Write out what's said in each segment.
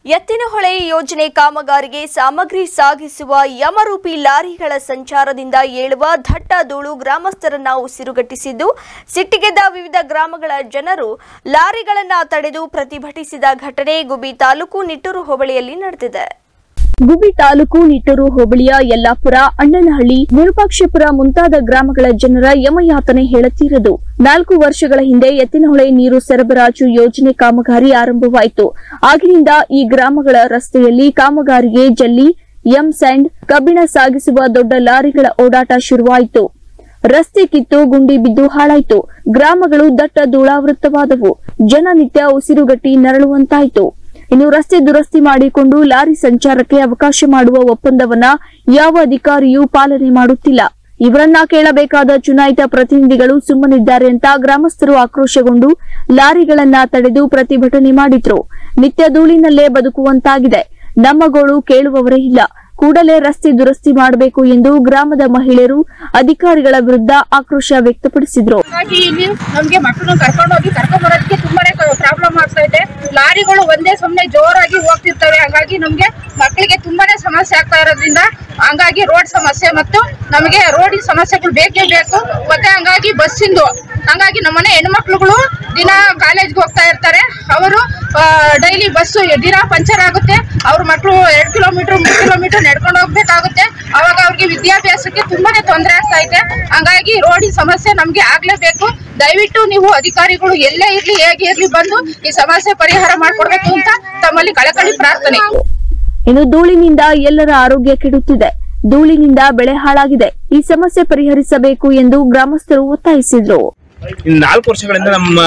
ಎತ್ತಿನಹೊಳೆ ಯೋಜನೆ ಕಾಮಗಾರಿಗೆ ಸಾಮಗ್ರಿ ಸಾಗಿಸುವ ಯಮರೂಪಿ ಲಾರಿಗಳ ಸಂಚಾರದಿಂದ ಏಳುವ ದಟ್ಟ ಧೂಳು ಗ್ರಾಮಸ್ಥರನ್ನ ಉಸಿರುಗಟ್ಟಿಸಿದ್ದು ಸಿಟ್ಟಿಗೆದ್ದ ವಿವಿಧ ಗ್ರಾಮಗಳ ಜನರು ಲಾರಿಗಳನ್ನ ತಡೆದು ಪ್ರತಿಭಟಿಸಿದ ಘಟನೆ ಗುಬಿ ತಾಲೂಕು ನಿಟ್ಟೂರು ಹೋಬಳಿಯಲ್ಲಿ ನಡೆದಿದೆ ಗುಬಿ ತಾಲೂಕು ನಿಟ್ಟೂರು ಹೋಬಳಿಯ ಯಲ್ಲಾಪುರ ಅಣ್ಣನಹಳ್ಳಿ ವಿರೂಪಾಕ್ಷಪುರ ಮುಂತಾದ ಗ್ರಾಮಗಳ ಜನರ ಯಮಯಾತನೆ ಹೇಳುತ್ತಿರದು ನಾಲ್ಕು ವರ್ಷಗಳ ಹಿಂದೆ ಎತ್ತಿನಹೊಳೆ ನೀರು ಸರಬರಾಜು ಯೋಜನೆ ಕಾಮಗಾರಿ ಆರಂಭವಾಯಿತು ಆಗಿನಿಂದ ಈ ಗ್ರಾಮಗಳ ರಸ್ತೆಯಲ್ಲಿ ಕಾಮಗಾರಿಗೆ ಜಲ್ಲಿ ಎಂ ಸ್ಯಾಂಡ್ ಕಬ್ಬಿಣ ಸಾಗಿಸುವ ದೊಡ್ಡ ಲಾರಿಗಳ ಓಡಾಟ ಶುರುವಾಯಿತು ರಸ್ತೆ ಕಿತ್ತು ಗುಂಡಿ ಬಿದ್ದು ಹಾಳಾಯಿತು ಗ್ರಾಮಗಳು ದಟ್ಟ ಧೂಳಾವೃತವಾದವು ಜನ ನಿತ್ಯ ಉಸಿರುಗಟ್ಟಿ ನರಳುವಂತಾಯಿತು ಇನ್ನು ರಸ್ತೆ ದುರಸ್ತಿ ಮಾಡಿಕೊಂಡು ಲಾರಿ ಸಂಚಾರಕ್ಕೆ ಅವಕಾಶ ಮಾಡುವ ಒಪ್ಪಂದವನ್ನ ಯಾವ ಅಧಿಕಾರಿಯೂ ಪಾಲನೆ ಮಾಡುತ್ತಿಲ್ಲ ಇವರನ್ನ ಕೇಳಬೇಕಾದ ಚುನಾಯಿತ ಪ್ರತಿನಿಧಿಗಳು ಸುಮ್ಮನಿದ್ದಾರೆ ಅಂತ ಗ್ರಾಮಸ್ಥರು ಆಕ್ರೋಶಗೊಂಡು ಲಾರಿಗಳನ್ನ ತಡೆದು ಪ್ರತಿಭಟನೆ ಮಾಡಿದ್ರು ನಿತ್ಯ ಧೂಳಿನಲ್ಲೇ ಬದುಕುವಂತಾಗಿದೆ ನಮ್ಮ ಗೋಳು ಕೇಳುವವರೇ ಇಲ್ಲ ಕೂಡಲೇ ರಸ್ತೆ ದುರಸ್ತಿ ಮಾಡಬೇಕು ಎಂದು ಗ್ರಾಮದ ಮಹಿಳೆಯರು ಅಧಿಕಾರಿಗಳ ವಿರುದ್ಧ ಆಕ್ರೋಶ ವ್ಯಕ್ತಪಡಿಸಿದ್ರು ಹಾಗಾಗಿ ಇಲ್ಲಿ ನಮ್ಗೆ ಮಕ್ಕಳನ್ನ ಕರ್ಕೊಂಡು ಹೋಗಿ ಕರ್ಕೊಂಡ್ ಬರೋದಕ್ಕೆ ತುಂಬಾನೇ ಪ್ರಾಬ್ಲಮ್ ಆಗ್ತಾ ಇದೆ ಲಾರಿಗಳು ಒಂದೇ ಸುಮ್ನೆ ಜೋರಾಗಿ ಹೋಗ್ತಿರ್ತವೆ ಹಾಗಾಗಿ ನಮ್ಗೆ ಮಕ್ಕಳಿಗೆ ತುಂಬಾನೇ ಸಮಸ್ಯೆ ಆಗ್ತಾ ಇರೋದ್ರಿಂದ ಹಂಗಾಗಿ ರೋಡ್ ಸಮಸ್ಯೆ ಮತ್ತು ನಮಗೆ ರೋಡಿನ ಸಮಸ್ಯೆಗಳು ಬೇಕೇ ಬೇಕು ಮತ್ತೆ ಹಂಗಾಗಿ ಬಸ್ಸಿಂದು ಹಂಗಾಗಿ ನಮ್ಮನೆ ಹೆಣ್ಮಕ್ಳುಗಳು ದಿನ ಕಾಲೇಜ್ಗೆ ಹೋಗ್ತಾ ಇರ್ತಾರೆ ಅವರು ಡೈಲಿ ಬಸ್ಸು ದಿನ ಪಂಚರ್ ಆಗುತ್ತೆ ಅವ್ರ ಮಕ್ಕಳು ಎರಡು ಕಿಲೋಮೀಟರ್ ಮೂರು ಕಿಲೋಮೀಟರ್ ನಡ್ಕೊಂಡು ಹೋಗ್ಬೇಕಾಗುತ್ತೆ ಅವಾಗ ಅವ್ರಿಗೆ ವಿದ್ಯಾಭ್ಯಾಸಕ್ಕೆ ತುಂಬಾನೇ ತೊಂದರೆ ಆಗ್ತಾ ಇದೆ ಹಂಗಾಗಿ ರೋಡಿನ ಸಮಸ್ಯೆ ನಮ್ಗೆ ಆಗ್ಲೇಬೇಕು ದಯವಿಟ್ಟು ನೀವು ಅಧಿಕಾರಿಗಳು ಎಲ್ಲೇ ಇರ್ಲಿ ಹೇಗೆ ಇರ್ಲಿ ಬಂದು ಈ ಸಮಸ್ಯೆ ಪರಿಹಾರ ಮಾಡ್ಕೊಡ್ಬೇಕು ಅಂತ ತಮ್ಮಲ್ಲಿ ಕಳಕಳಿ ಪ್ರಾರ್ಥನೆ ಇನ್ನು ಧೂಳಿನಿಂದ ಎಲ್ಲರ ಆರೋಗ್ಯ ಕೆಡುತ್ತಿದೆ ಧೂಳಿನಿಂದ ಬೆಳೆ ಹಾಳಾಗಿದೆ ಈ ಸಮಸ್ಯೆ ಪರಿಹರಿಸಬೇಕು ಎಂದು ಗ್ರಾಮಸ್ಥರು ಒತ್ತಾಯಿಸಿದ್ರು ಇನ್ನು ನಾಲ್ಕು ವರ್ಷಗಳಿಂದ ನಮ್ಮ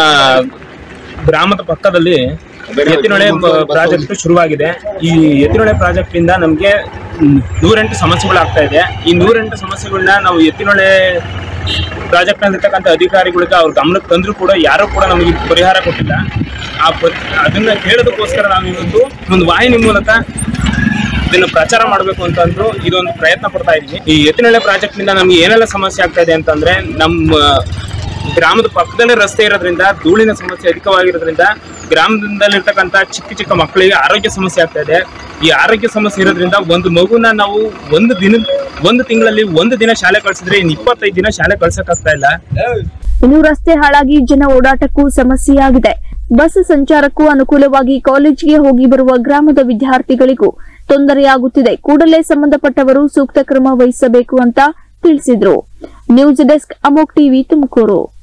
ಗ್ರಾಮದ ಪಕ್ಕದಲ್ಲಿ ಎತ್ತಿನೊಳೆ ಪ್ರಾಜೆಕ್ಟ್ ಶುರುವಾಗಿದೆ ಈ ಎತ್ತಿನೊಳೆ ಪ್ರಾಜೆಕ್ಟ್ ಇಂದ ನಮಗೆ ನೂರೆಂಟು ಸಮಸ್ಯೆಗಳಾಗ್ತಾ ಇದೆ ಈ ನೂರೆಂಟು ಸಮಸ್ಯೆಗಳನ್ನ ನಾವು ಎತ್ತಿನೊಳೆ ಪ್ರಾಜೆಕ್ಟ್ ನಲ್ಲಿರ್ತಕ್ಕಂಥ ಅಧಿಕಾರಿಗಳಿಗೆ ಅವ್ರ ಗಮನಕ್ಕೆ ತಂದ್ರು ಕೂಡ ಯಾರು ಕೂಡ ನಮಗೆ ಪರಿಹಾರ ಕೊಟ್ಟಿಲ್ಲ ಆ ಪ- ಅದನ್ನ ಕೇಳೋದಕ್ಕೋಸ್ಕರ ನಾವು ಇವತ್ತು ಒಂದು ವಾಹಿನಿ ಮೂಲಕ ಇದನ್ನ ಪ್ರಚಾರ ಮಾಡಬೇಕು ಅಂತಂದ್ರು ಇದೊಂದು ಪ್ರಯತ್ನ ಪಡ್ತಾ ಇದೀವಿ ಈ ಎತ್ತಿನಹಳ್ಳಿ ಪ್ರಾಜೆಕ್ಟ್ ನಿಂದ ನಮ್ಗೆ ಏನೆಲ್ಲ ಸಮಸ್ಯೆ ಆಗ್ತಾ ಇದೆ ಅಂತಂದ್ರೆ ನಮ್ಮ ಗ್ರಾಮದ ಪಕ್ಕದಲ್ಲೇ ರಸ್ತೆ ಇರೋದ್ರಿಂದ ಧೂಳಿನ ಸಮಸ್ಯೆ ಅಧಿಕವಾಗಿರೋದ್ರಿಂದ ಗ್ರಾಮದಲ್ಲಿರ್ತಕ್ಕಂಥ ಚಿಕ್ಕ ಚಿಕ್ಕ ಮಕ್ಕಳಿಗೆ ಆರೋಗ್ಯ ಸಮಸ್ಯೆ ಆಗ್ತಾ ಇದೆ ಈ ಆರೋಗ್ಯ ಸಮಸ್ಯೆ ಇರೋದ್ರಿಂದ ಒಂದು ಮಗುನ ನಾವು ಒಂದು ದಿನ ಒಂದು ತಿಂಗಳಲ್ಲಿ ಒಂದು ದಿನ ಶಾಲೆ ಕಳ್ಸಿದ್ರೆ ಇನ್ನು ಇಪ್ಪತ್ತೈದು ದಿನ ಶಾಲೆ ಕಳ್ಸಕ್ಕಾಗ್ತಾ ಇಲ್ಲ ಇನ್ನು ರಸ್ತೆ ಹಾಳಾಗಿ ಜನ ಓಡಾಟಕ್ಕೂ ಸಮಸ್ಯೆಯಾಗಿದೆ ಬಸ್ ಸಂಚಾರಕ್ಕೂ ಅನುಕೂಲವಾಗಿ ಕಾಲೇಜಿಗೆ ಹೋಗಿ ಬರುವ ಗ್ರಾಮದ ವಿದ್ಯಾರ್ಥಿಗಳಿಗೂ ತೊಂದರೆಯಾಗುತ್ತಿದೆ ಕೂಡಲೇ ಸಂಬಂಧಪಟ್ಟವರು ಸೂಕ್ತ ಕ್ರಮ ವಹಿಸಬೇಕು ಅಂತ ತಿಳಿಸಿದ್ರು ನ್ಯೂಸ್ ಡೆಸ್ಕ್ ಅಮೋಕ್ ಟಿವಿ ತುಮಕೂರು